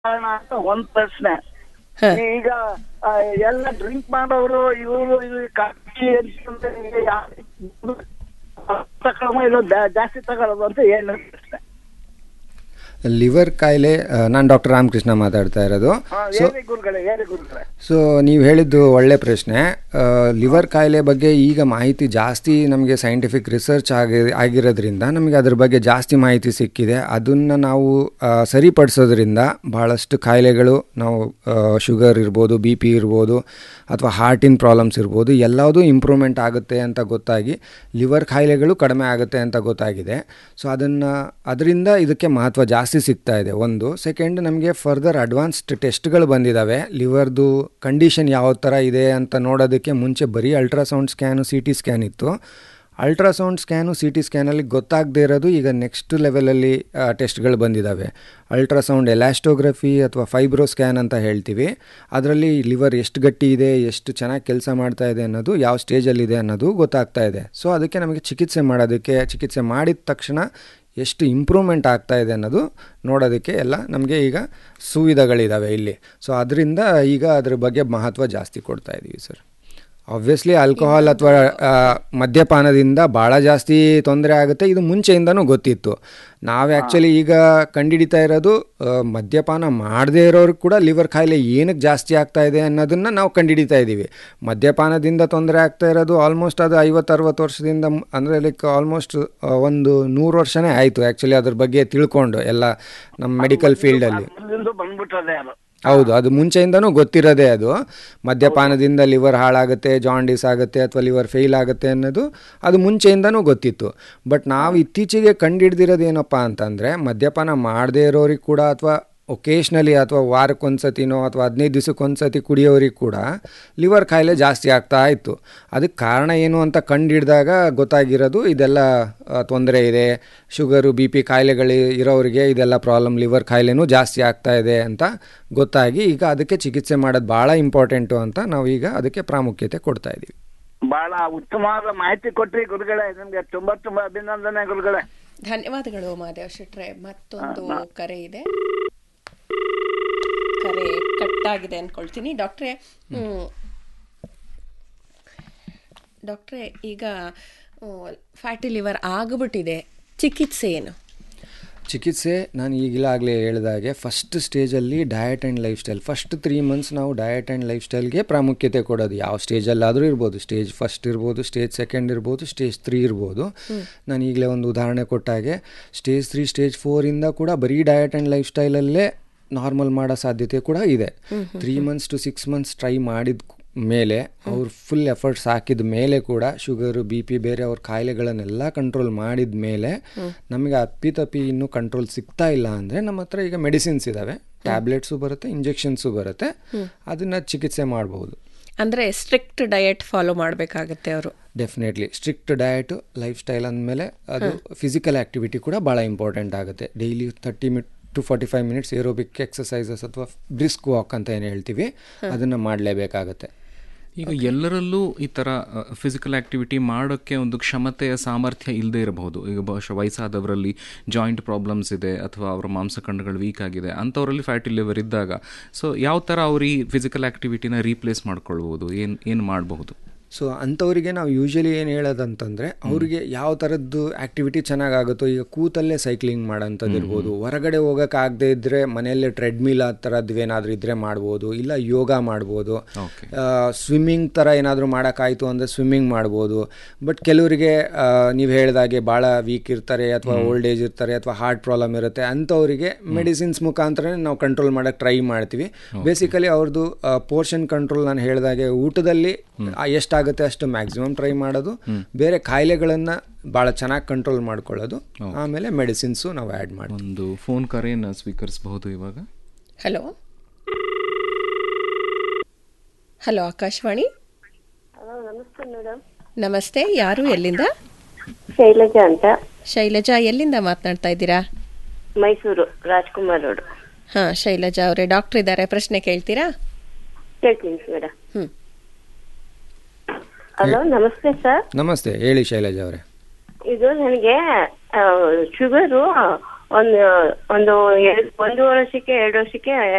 ಕಾರಣ ಅಂತ ಒಂದ್ ಪ್ರಶ್ನೆ ಹ. ಈಗ ಆ, ಎಲ್ಲ ಡ್ರಿಂಕ್ ಮಾಡೋರು ಇವರು ಇದು ಕಾಫಿ ಅಂತಂದ್ರೆ ಈಗ ಯಾರು ತಗೊಳ್ಳೋ ಇಲ್ಲ ಜಾ- ಜಾಸ್ತಿ ತಗೊಳ್ಳೋದು ಅಂತ ಏನು ಪ್ರಶ್ನೆ ಲಿವರ್ ಕಾಯಿಲೆ ನಾನು ಡಾಕ್ಟರ್ ರಾಮಕೃಷ್ಣ ಮಾತಾಡ್ತಾ ಇರೋದು ಹಾ, ಸೊ ಹೇಳಿ ಗುರುಗಳೇ ಹೇಳಿ ಗುರುಗಳೇ ಸೊ ನೀವು ಹೇಳಿದ್ದು ಒಳ್ಳೆ ಪ್ರಶ್ನೆ ಲಿವರ್ ಕಾಯಿಲೆ ಬಗ್ಗೆ ಈಗ ಮಾಹಿತಿ ಜಾಸ್ತಿ ನಮಗೆ ಸೈಂಟಿಫಿಕ್ ರಿಸರ್ಚ್ ಆಗಿ ಆಗಿರೋದ್ರಿಂದ ನಮಗೆ ಅದ್ರ ಬಗ್ಗೆ ಜಾಸ್ತಿ ಮಾಹಿತಿ ಸಿಕ್ಕಿದೆ ಅದನ್ನು ನಾವು ಆ, ಸರಿಪಡಿಸೋದ್ರಿಂದ ಭಾಳಷ್ಟು ಕಾಯಿಲೆಗಳು ನಾವು ಶುಗರ್ ಇರ್ಬೋದು ಬಿ ಪಿ ಇರ್ಬೋದು ಅಥವಾ ಹಾರ್ಟಿನ ಪ್ರಾಬ್ಲಮ್ಸ್ ಇರ್ಬೋದು ಎಲ್ಲದೂ ಇಂಪ್ರೂವ್ಮೆಂಟ್ ಆಗುತ್ತೆ ಅಂತ ಗೊತ್ತಾಗಿ ಲಿವರ್ ಕಾಯಿಲೆಗಳು ಕಡಿಮೆ ಆಗುತ್ತೆ ಅಂತ ಗೊತ್ತಾಗಿದೆ ಸೊ ಅದನ್ನು ಅದರಿಂದ ಇದಕ್ಕೆ ಮಹತ್ವ ಜಾಸ್ತಿ ಸಿಗ್ತಾ ಇದೆ ಒಂದು ಸೆಕೆಂಡ್ ನಮಗೆ ಫರ್ದರ್ ಅಡ್ವಾನ್ಸ್ಡ್ ಟೆಸ್ಟ್ಗಳು ಬಂದಿದ್ದಾವೆ ಲಿವರ್ದು ಕಂಡೀಷನ್ ಯಾವ ಥರ ಇದೆ ಅಂತ ನೋಡೋದಕ್ಕೆ ಮುಂಚೆ ಬರೀ ultrasound scan C T scan ಇತ್ತು ಅಲ್ಟ್ರಾಸೌಂಡ್ ಸ್ಕ್ಯಾನು ಸಿ ಟಿ ಸ್ಕ್ಯಾನಲ್ಲಿ ಗೊತ್ತಾಗದೇ ಇರೋದು ಈಗ ನೆಕ್ಸ್ಟ್ ಲೆವೆಲಲ್ಲಿ ಟೆಸ್ಟ್ಗಳು ಬಂದಿದ್ದಾವೆ ಅಲ್ಟ್ರಾಸೌಂಡ್ ಎಲಾಸ್ಟೋಗ್ರಫಿ ಅಥವಾ ಫೈಬ್ರೋ ಸ್ಕ್ಯಾನ್ ಅಂತ ಹೇಳ್ತೀವಿ ಅದರಲ್ಲಿ ಲಿವರ್ ಎಷ್ಟು ಗಟ್ಟಿ ಇದೆ ಎಷ್ಟು ಚೆನ್ನಾಗಿ ಕೆಲಸ ಮಾಡ್ತಾ ಇದೆ ಅನ್ನೋದು ಯಾವ ಸ್ಟೇಜಲ್ಲಿದೆ ಅನ್ನೋದು ಗೊತ್ತಾಗ್ತಾ ಇದೆ ಸೊ ಅದಕ್ಕೆ ನಮಗೆ ಚಿಕಿತ್ಸೆ ಮಾಡೋದಕ್ಕೆ ಚಿಕಿತ್ಸೆ ಮಾಡಿದ ತಕ್ಷಣ ಎಷ್ಟು ಇಂಪ್ರೂವ್ಮೆಂಟ್ ಆಗ್ತಾ ಇದೆ ಅನ್ನೋದು ನೋಡೋದಕ್ಕೆ ಎಲ್ಲ ನಮಗೆ ಈಗ ಸುವಿಧೆಗಳಿದ್ದಾವೆ ಇಲ್ಲಿ ಸೊ ಅದರಿಂದ ಈಗ ಅದ್ರ ಬಗ್ಗೆ ಮಹತ್ವ ಜಾಸ್ತಿ ಕೊಡ್ತಾ ಇದ್ದೀವಿ ಸರ್ ಆಬ್ವಿಯಸ್ಲಿ ಆಲ್ಕೋಹಾಲ್ ಅಥವಾ ಮದ್ಯಪಾನದಿಂದ ಭಾಳ ಜಾಸ್ತಿ ತೊಂದರೆ ಆಗುತ್ತೆ ಇದು ಮುಂಚೆಯಿಂದನೂ ಗೊತ್ತಿತ್ತು ನಾವು ಆ್ಯಕ್ಚುಲಿ ಈಗ ಕಂಡಿಡಿತಾ ಇರೋದು ಆ, ಮದ್ಯಪಾನ ಮಾಡದೇ ಇರೋರು ಕೂಡ ಲಿವರ್ ಕಾಯಿಲೆ ಏನಕ್ಕೆ ಜಾಸ್ತಿ ಆಗ್ತಾ ಇದೆ ಅನ್ನೋದನ್ನು ನಾವು ಕಂಡುಹಿಡಿತಾ ಇದ್ದೀವಿ ಮದ್ಯಪಾನದಿಂದ ತೊಂದರೆ ಆಗ್ತಾ ಇರೋದು ಆಲ್ಮೋಸ್ಟ್ ಅದು ಐವತ್ತು ಅರವತ್ತು ವರ್ಷದಿಂದ ಮ್- ಅಂದರೆ ಲೈಕ್ ಆಲ್ಮೋಸ್ಟ್ ಒಂದು ನೂರು ವರ್ಷನೇ ಆಯಿತು ಆ್ಯಕ್ಚುಲಿ ಅದ್ರ ಬಗ್ಗೆ ತಿಳ್ಕೊಂಡು ಎಲ್ಲ ನಮ್ಮ ಮೆಡಿಕಲ್ ಫೀಲ್ಡಲ್ಲಿ ಮೊದ್ಲಿಂದ ಬಂದ್ಬಿಟ್ಟದೆ ಅದು ಹೌದು ಅದು ಮುಂಚೆಯಿಂದನೂ ಗೊತ್ತಿರೋದೇ ಅದು ಮದ್ಯಪಾನದಿಂದ ಲಿವರ್ ಹಾಳಾಗುತ್ತೆ ಜಾಂಡೀಸ್ ಆಗುತ್ತೆ ಅಥವಾ ಲಿವರ್ ಫೇಲ್ ಆಗುತ್ತೆ ಅನ್ನೋದು ಅದು ಮುಂಚೆಯಿಂದನೂ ಗೊತ್ತಿತ್ತು ಬಟ್ ನಾವು ಇತ್ತೀಚೆಗೆ ಕಂಡುಹಿಡ್ದಿರೋದು ಏನಪ್ಪ ಅಂತಂದರೆ ಮದ್ಯಪಾನ ಮಾಡದೇ ಇರೋರಿಗೆ ಕೂಡ ಅಥವಾ ಒಕೇಶ್ನಲಿ ಅಥವಾ ವಾರಕ್ಕೊಂದ್ಸತಿನೋ ಅಥವಾ ಹದಿನೈದು ದಿವಸಕ್ಕೊಂದ್ಸತಿ ಕುಡಿಯೋರಿಗೆ ಕೂಡ ಲಿವರ್ ಕಾಯಿಲೆ ಜಾಸ್ತಿ ಆಗ್ತಾ ಇತ್ತು ಅದಕ್ಕೆ ಕಾರಣ ಏನು ಅಂತ ಕಂಡುಹಿಡ್ದಾಗ ಗೊತ್ತಾಗಿರೋದು ಇದೆಲ್ಲ ತೊಂದರೆ ಇದೆ ಶುಗರು ಬಿ ಪಿ ಕಾಯಿಲೆಗಳು ಇರೋರಿಗೆ ಇದೆಲ್ಲ ಪ್ರಾಬ್ಲಮ್ ಲಿವರ್ ಕಾಯಿಲೆನೂ ಜಾಸ್ತಿ ಆಗ್ತಾ ಇದೆ ಅಂತ ಗೊತ್ತಾಗಿ ಈಗ ಅದಕ್ಕೆ ಚಿಕಿತ್ಸೆ ಮಾಡೋದು ಭಾಳ ಇಂಪಾರ್ಟೆಂಟು ಅಂತ ನಾವು ಈಗ ಅದಕ್ಕೆ ಪ್ರಾಮುಖ್ಯತೆ ಕೊಡ್ತಾ ಇದ್ದೀವಿ ಬಹಳ ಉತ್ತಮವಾದ ಮಾಹಿತಿ ಕೊಟ್ರಿ ಗುರುಗಳೇ ನಿಮ್ಗೆ ತುಂಬಾ ತುಂಬಾ ಅಭಿನಂದನೆ ಗುರುಗಳೇ ಧನ್ಯವಾದಗಳು ಮಾದೇವ್ ಶೆಟ್ರೆ ಮತ್ತೊಂದು ಕರೆ ಇದೆ ಕರೆ ಕಟ್ಟಾಗಿದೆ ಅನ್ಕೊಳ್ತೀನಿ ಡಾಕ್ಟ್ರೆ ಹ್ಮ್. ಡಾಕ್ಟ್ರೆ ಈಗ ಫ್ಯಾಟಿ ಲಿವರ್ ಆಗಿಬಿಟ್ಟಿದೆ ಚಿಕಿತ್ಸೆ ಏನು ಚಿಕಿತ್ಸೆ ನಾನು ಈಗಲಾಗಲೇ ಹೇಳಿದಾಗೆ ಫಸ್ಟ್ ಸ್ಟೇಜಲ್ಲಿ diet and lifestyle first three months ನಾವು ಡಯಟ್ ಆ್ಯಂಡ್ ಲೈಫ್ ಸ್ಟೈಲ್ಗೆ ಪ್ರಾಮುಖ್ಯತೆ ಕೊಡೋದು ಯಾವ ಸ್ಟೇಜಲ್ಲಾದರೂ ಇರ್ಬೋದು ಸ್ಟೇಜ್ ಫಸ್ಟ್ ಇರ್ಬೋದು ಸ್ಟೇಜ್ ಸೆಕೆಂಡ್ ಇರ್ಬೋದು ಸ್ಟೇಜ್ ತ್ರೀ ಇರ್ಬೋದು ನಾನು ಈಗಲೇ ಒಂದು ಉದಾಹರಣೆ ಕೊಟ್ಟಾಗೆ ಸ್ಟೇಜ್ ತ್ರೀ ಸ್ಟೇಜ್ ಫೋರಿಂದ ಕೂಡ ಬರೀ ಡಯಟ್ ಆ್ಯಂಡ್ ಲೈಫ್ ಸ್ಟೈಲಲ್ಲೇ ನಾರ್ಮಲ್ ಮಾಡೋ ಸಾಧ್ಯತೆ ಕೂಡ ಇದೆ three months to six months try ಮಾಡಿದ ಮೇಲೆ ಅವ್ರು ಫುಲ್ ಎಫರ್ಟ್ಸ್ ಹಾಕಿದ ಮೇಲೆ ಕೂಡ ಶುಗರು ಬಿ ಪಿ ಬೇರೆ ಅವ್ರ ಕಾಯಿಲೆಗಳನ್ನೆಲ್ಲ ಕಂಟ್ರೋಲ್ ಮಾಡಿದ ಮೇಲೆ ನಮಗೆ ಅಪ್ಪಿತಪ್ಪಿ ಇನ್ನೂ ಕಂಟ್ರೋಲ್ ಸಿಗ್ತಾ ಇಲ್ಲ ಅಂದರೆ ನಮ್ಮ ಹತ್ರ ಈಗ ಮೆಡಿಸಿನ್ಸ್ ಇದ್ದಾವೆ ಟ್ಯಾಬ್ಲೆಟ್ಸು ಬರುತ್ತೆ ಇಂಜೆಕ್ಷನ್ಸು ಬರುತ್ತೆ ಅದನ್ನು ಚಿಕಿತ್ಸೆ ಮಾಡ್ಬೋದು ಅಂದ್ರೆ ಸ್ಟ್ರಿಕ್ಟ್ ಡಯಟ್ ಫಾಲೋ ಮಾಡಬೇಕಾಗತ್ತೆ ಅವರು definitely strict diet lifestyle ಅಂದಮೇಲೆ ಅದು ಫಿಸಿಕಲ್ ಆ್ಯಕ್ಟಿವಿಟಿ ಕೂಡ ಭಾಳ ಇಂಪಾರ್ಟೆಂಟ್ ಆಗುತ್ತೆ ಡೈಲಿ ತರ್ಟಿ ಮಿಟ್ to forty five minutes aerobic exercises ಅಥವಾ ಬ್ರಿಸ್ಕ್ ವಾಕ್ ಅಂತ ಏನು ಹೇಳ್ತೀವಿ ಅದನ್ನು ಮಾಡಲೇಬೇಕಾಗತ್ತೆ ಈಗ ಎಲ್ಲರಲ್ಲೂ ಈ ಥರ ಫಿಸಿಕಲ್ ಆ್ಯಕ್ಟಿವಿಟಿ ಮಾಡೋಕ್ಕೆ ಒಂದು ಕ್ಷಮತೆಯ ಸಾಮರ್ಥ್ಯ ಇಲ್ಲದೆ ಇರಬಹುದು ಈಗ ಬಹುಶಃ ವಯಸ್ಸಾದವರಲ್ಲಿ ಜಾಯಿಂಟ್ ಪ್ರಾಬ್ಲಮ್ಸ್ ಇದೆ ಅಥವಾ ಅವರ ಮಾಂಸಖಂಡಗಳು ವೀಕ್ ಆಗಿದೆ ಅಂಥವರಲ್ಲಿ ಫ್ಯಾಟಿ ಲಿವರ್ ಇದ್ದಾಗ ಸೊ ಯಾವ ಥರ ಅವ್ರು ಈ ಫಿಸಿಕಲ್ ಆ್ಯಕ್ಟಿವಿಟಿನ ರೀಪ್ಲೇಸ್ ಮಾಡ್ಕೊಳ್ಬೋದು ಏನು ಏನು ಮಾಡಬಹುದು ಸೊ ಅಂಥವರಿಗೆ ನಾವು ಯೂಶಲಿ ಏನು ಹೇಳೋದಂತಂದರೆ ಅವರಿಗೆ ಯಾವ ಥರದ್ದು ಆ್ಯಕ್ಟಿವಿಟಿ ಚೆನ್ನಾಗಾಗುತ್ತೋ ಈಗ ಕೂತಲ್ಲೇ ಸೈಕ್ಲಿಂಗ್ ಮಾಡೋಂಥದ್ದು ಇರ್ಬೋದು ಹೊರಗಡೆ ಹೋಗೋಕ್ಕಾಗದೇ ಇದ್ದರೆ ಮನೆಯಲ್ಲೇ ಟ್ರೆಡ್ಮಿಲ್ ಆ ಥರದ್ದು ಏನಾದರೂ ಇದ್ದರೆ ಮಾಡ್ಬೋದು ಇಲ್ಲ ಯೋಗ ಮಾಡ್ಬೋದು ಸ್ವಿಮ್ಮಿಂಗ್ ಥರ ಏನಾದರೂ ಮಾಡೋಕ್ಕಾಯ್ತು ಅಂದರೆ ಸ್ವಿಮ್ಮಿಂಗ್ ಮಾಡ್ಬೋದು ಬಟ್ ಕೆಲವರಿಗೆ ನೀವು ಹೇಳಿದಾಗೆ ಭಾಳ ವೀಕ್ ಇರ್ತಾರೆ ಅಥವಾ ಓಲ್ಡ್ ಏಜ್ ಇರ್ತಾರೆ ಅಥವಾ ಹಾರ್ಟ್ ಪ್ರಾಬ್ಲಮ್ ಇರುತ್ತೆ ಅಂಥವರಿಗೆ ಮೆಡಿಸಿನ್ಸ್ ಮುಖಾಂತರ ನಾವು ಕಂಟ್ರೋಲ್ ಮಾಡೋಕ್ಕೆ ಟ್ರೈ ಮಾಡ್ತೀವಿ ಬೇಸಿಕಲಿ ಅವ್ರದ್ದು ಪೋರ್ಷನ್ ಕಂಟ್ರೋಲ್ ನಾನು ಹೇಳಿದಾಗೆ ಊಟದಲ್ಲಿ ಆ, ಎಷ್ಟಾಗುತ್ತೆ ಅಷ್ಟು ಮ್ಯಾಕ್ಸಿಮಮ್ ಟ್ರೈ ಮಾಡೋದು ಬೇರೆ ಕಾಯಿಲೆಗಳನ್ನು ಭಾಳ ಚೆನ್ನಾಗಿ ಕಂಟ್ರೋಲ್ ಮಾಡ್ಕೊಳ್ಳೋದು ಆಮೇಲೆ ಮೆಡಿಸಿನ್ಸು ನಾವು ಆ್ಯಡ್ ಮಾಡಿ ಒಂದು ಫೋನ್ ಕರೆಯನ್ನು ಸ್ವೀಕರಿಸಬಹುದು ಇವಾಗ ಹಲೋ ಹಲೋ ಆಕಾಶವಾಣಿ ಹಲೋ ನಮಸ್ತೆ ಮೇಡಮ್ ನಮಸ್ತೆ ಯಾರು ಎಲ್ಲಿಂದ ಶೈಲಜಾ ಅಂತ ಶೈಲಜಾ ಎಲ್ಲಿಂದ ಮಾತನಾಡ್ತಾ ಇದ್ದೀರಾ ಮೈಸೂರು ರಾಜ್ಕುಮಾರ್ ರೋಡ್ ಹಾ ಶೈಲಜಾ ಅವರೇ ಡಾಕ್ಟರ್ ಇದ್ದಾರೆ ಪ್ರಶ್ನೆ ಕೇಳ್ತೀರಾ ಕೇಳ್ತೀನಿ ಮೇಡಮ್ ಹ್ಮ್ ಹಲೋ ನಮಸ್ತೆ ಸರ್ ನಮಸ್ತೆ ಹೇಳಿ ಶೈಲಜಾ ಅವರೇ ಇದು ನನಗೆ ಶುಗರು ಒಂದು ಒಂದು ಎರಡು ಒಂದು ವರ್ಷಕ್ಕೆ ಎರಡು ವರ್ಷಕ್ಕೆ